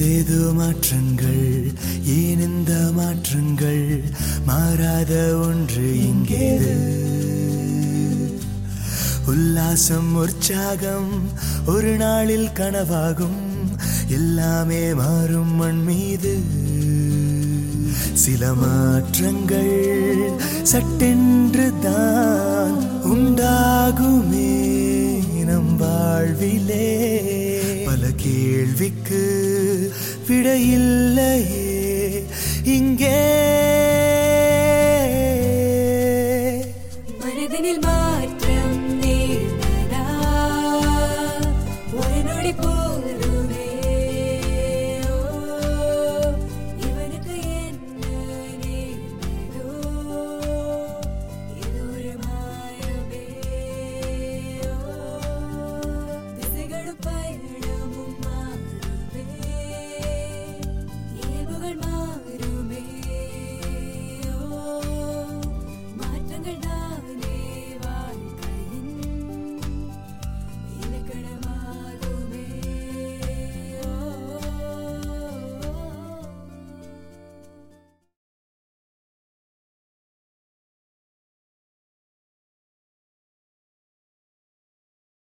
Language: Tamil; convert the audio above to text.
ஏதேதோ மாற்றங்கள் ஏன் இந்த மாற்றங்கள் மாறாத ஒன்று இங்கேது உல்லாசம் உற்சாகம் ஒரு நாளில் கனவாகும் எல்லாமே மாறும் மண் மீது சில மாற்றங்கள் சட்டென்று தான் உண்டாகுமே நம் வாழ்விலே பல கேள்விக்கு விடையில்லையே